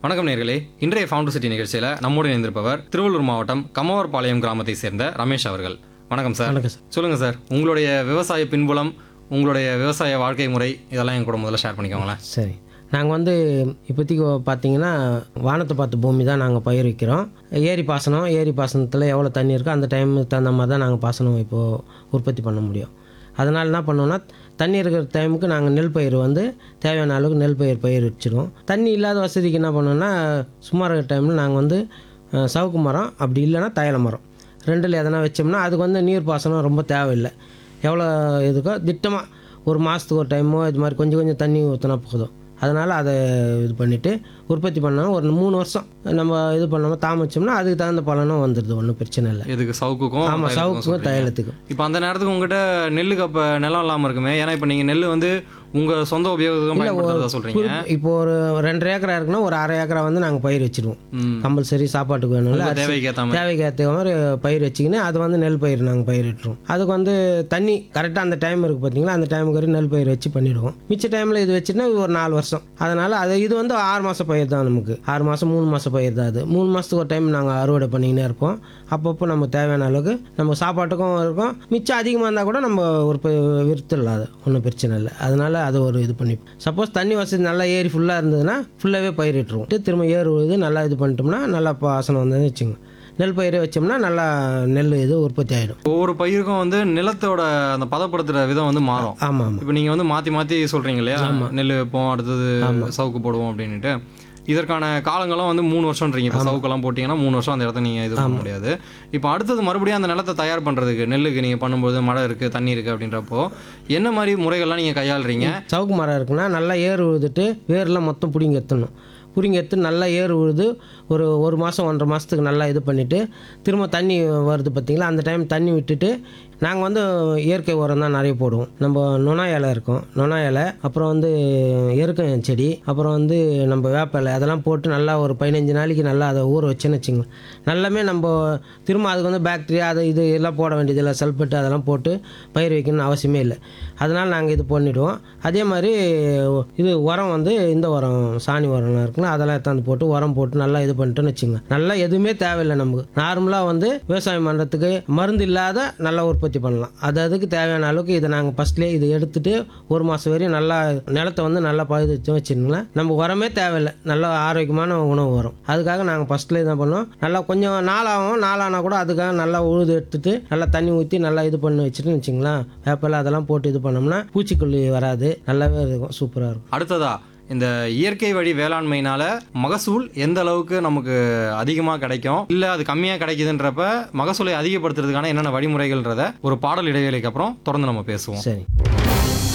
வணக்கம் நேர்களே இன்றைய ஃபவுண்டர் சிட்டி நிகழ்ச்சியில் நம்மோடு இணைந்திருப்பவர் திருவள்ளூர் மாவட்டம் கம்மவர்பாளையம் கிராமத்தை சேர்ந்த ரமேஷ் அவர்கள் வணக்கம் சார் வணக்கம் சார் சொல்லுங்கள் சார் உங்களுடைய விவசாய பின்புலம் உங்களுடைய விவசாய வாழ்க்கை முறை இதெல்லாம் என் கூட முதல்ல ஷேர் பண்ணிக்கோங்களேன் சரி நாங்கள் வந்து இப்போதைக்கு பார்த்தீங்கன்னா வானத்தை பார்த்த பூமி தான் நாங்கள் பயிர் வைக்கிறோம் ஏரி பாசனம் ஏரி பாசனத்தில் எவ்வளோ தண்ணி இருக்கோ அந்த டைமுக்கு தகுந்த மாதிரி தான் நாங்கள் பாசனம் இப்போது உற்பத்தி பண்ண முடியும் அதனால் என்ன பண்ணுவோம்னா தண்ணி இருக்கிற டைமுக்கு நாங்கள் நெல் பயிர் வந்து தேவையான அளவுக்கு நெல் பயிர் பயிர் வச்சிருவோம் தண்ணி இல்லாத வசதிக்கு என்ன பண்ணுவோம்னா சும்மா இருக்கிற டைமில் நாங்கள் வந்து அஹ், சவுக்கு மரம் அப்படி இல்லைன்னா தைல மரம் ரெண்டில் எதனா வச்சோம்னா அதுக்கு வந்து நீர் பாசனம் ரொம்ப தேவையில்லை எவ்வளோ இதுக்கோ திட்டமாக ஒரு மாதத்துக்கு ஒரு டைமோ இது மாதிரி கொஞ்சம் கொஞ்சம் தண்ணி ஊற்றினா போதும் அதனால் அதை இது பண்ணிவிட்டு உற்பத்தி பண்ணோம் ஒரு மூணு வருஷம் நம்ம இது பண்ணாமல் தாமதிச்சோம்னா அதுக்கு தகுந்த பலனும் வந்துடுது ஒன்றும் பிரச்சனை இல்லை எதுக்கு சவுக்குக்கும் ஆமாம் தைலத்துக்கும் சவுக்குக்கும் சொல்றீங்க. தைலத்துக்கும் இப்போ அந்த நேரத்துக்கு உங்ககிட்ட நெல்லுக்கு அப்போ நிலம் இல்லாமல் இருக்குமே ஏன்னா இப்போ நீங்கள் நெல் வந்து உங்கள் சொந்த உபயோகத்துக்கும் பயன்படுத்துறதா சொல்கிறீங்க குறிப்- இப்போ ஒரு ரெண்டரை ஏக்கரா இருக்குன்னா ஒரு அரை ஏக்கரா வந்து நாங்கள் பயிர் வச்சிருவோம் ம் கம்பல்சரி சாப்பாட்டுக்கு வேணும்ல உங்க அரிசி- தேவைக்கு ஏற்ற மாதிரி தேவைக்கு ஏற்ற மாதிரி பயிர் வச்சிக்கின்னு அது வந்து நெல் பயிர் நாங்கள் பயிரிட்டுருவோம் அதுக்கு வந்து தண்ணி கரெக்டாக அந்த டைம் இருக்குது பார்த்தீங்களா அந்த டைமுக்கு வரையும் நெல் பயிர் வச்சு பண்ணிடுவோம் மிச்ச டைமில் இது வச்சுன்னா இது ஒரு நாலு வருஷம் அதனால் அது இது வந்து ஆறு மாதம் பயிர் தான் நமக்கு ஆறு மாதம் மூணு மாதம் பயிர் தான் அது மூணு மாதத்துக்கு ஒரு டைம் நாங்கள் அறுவடை பண்ணிக்கினே இருப்போம் அப்பப்போ நம்ம தேவையான அளவுக்கு நம்ம சாப்பாட்டுக்கும் இருக்கும் மிச்சம் அதிகமாக இருந்தால் கூட நம்ம ஒரு ப- விற்றுடலாம் அது ஒன்றும் பிரச்சனை இல்லை அதனால் அது ஒரு இது பண்ணி சப்போஸ் தண்ணி வசதி நல்லா ஏரி ஃபுல்லாக இருந்ததுன்னா ஃபுல்லாகவே பயிரிட்டுருவோம் திரும்ப ஏறு உழுது நல்லா இது பண்ணிட்டோம்னா நல்லா பாசனம் வந்ததுன்னு வச்சுங்க நெல் பயிரை வச்சோம்னா நல்லா நெல் இது உற்பத்தி ஆகிடும் ஒவ்வொரு பயிருக்கும் வந்து நிலத்தோட அந்த பதப்படுத்துகிற விதம் வந்து மாறும் ஆமாம் ஆமாம் இப்போ நீங்கள் வந்து மாற்றி மாற்றி சொல்கிறீங்க இல்லையா நெல் வைப்போம் அடுத்தது சவுக்கு போடுவோம் அப்படின்ட்டு இதற்கான காலங்களும் வந்து மூணு வருஷம்ன்றீங்க இப்போ சவுக்கெல்லாம் போட்டிங்கன்னா மூணு வருஷம் அந்த இடத்த நீங்கள் இது பண்ண முடியாது இப்போ அடுத்தது மறுபடியும் அந்த நிலத்தை தயார் பண்ணுறதுக்கு நெல்லுக்கு நீங்கள் பண்ணும்போது மழை இருக்குது தண்ணி இருக்குது அப்படின்றப்போ என்ன மாதிரி முறைகள்லாம் நீங்கள் கையாளுறீங்க சவுக்கு மரம் இருக்குன்னா நல்லா ஏறு உழுதுட்டு வேர்லாம் மொத்தம் பிடிங்கி எத்தணும் பிடிங்கி எடுத்து நல்லா ஏறு உழுது ஒரு ஒரு மாதம் ஒன்றரை மாதத்துக்கு நல்லா இது பண்ணிவிட்டு திரும்ப தண்ணி வருது பார்த்தீங்களா அந்த டைம் தண்ணி விட்டுட்டு நாங்கள் வந்து இயற்கை உரம் தான் நிறைய போடுவோம் நம்ம நொனா இலை இருக்கும் நொனா இலை அப்புறம் வந்து எருக்கம் செடி அப்புறம் வந்து நம்ம வேப்ப இலை அதெல்லாம் போட்டு நல்லா ஒரு பதினஞ்சு நாளைக்கு நல்லா அதை ஊற வச்சுன்னு வச்சுங்க நல்லாமே நம்ம திரும்ப அதுக்கு வந்து பாக்டீரியா அது இது எல்லாம் போட வேண்டியதில்லை சல்பேட்டு அதெல்லாம் போட்டு பயிர் வைக்கணும்னு அவசியமே இல்லை அதனால் நாங்கள் இது பண்ணிவிடுவோம் அதே மாதிரி இது உரம் வந்து இந்த உரம் சாணி உரம்லாம் இருக்குன்னா அதெல்லாம் எடுத்தாந்து போட்டு உரம் போட்டு நல்லா இது பண்ணிட்டோன்னு வச்சுங்க நல்லா எதுவுமே தேவையில்லை நமக்கு நார்மலாக வந்து விவசாயம் பண்ணுறதுக்கு மருந்து இல்லாத நல்லா உற்பத்தி பண்ணலாம் அது அதுக்கு தேவையான அளவுக்கு இதை நாங்கள் ஃபஸ்ட்லேயே இதை எடுத்துட்டு ஒரு மாதம் வரையும் நல்லா நிலத்தை வந்து நல்லா பழுது வச்சுருங்களேன் நம்ம உரமே தேவையில்லை நல்ல ஆரோக்கியமான உணவு வரும் அதுக்காக நாங்கள் ஃபஸ்ட்லேயே என்ன பண்ணுவோம் நல்லா கொஞ்சம் நாளாகும் நாளானா கூட அதுக்காக நல்லா உழுது எடுத்துட்டு நல்லா தண்ணி ஊற்றி நல்லா இது பண்ணி வச்சுட்டு வச்சுங்களேன் வேப்பிலை அதெல்லாம் போட்டு இது பண்ணோம்னா பூச்சிக்கொல்லி வராது நல்லாவே இருக்கும் சூப்பராக இருக்கும் அடுத்ததா இந்த இயற்கை வழி வேளாண்மையினால மகசூல் எந்த அளவுக்கு நமக்கு அதிகமாக கிடைக்கும் இல்லை அது கம்மியாக கிடைக்குதுன்றப்ப மகசூலை அதிகப்படுத்துறதுக்கான என்னென்ன வழிமுறைகள்ன்றத ஒரு பாடல் இடைவேளைக்கு அப்புறம் தொடர்ந்து நம்ம பேசுவோம் சரி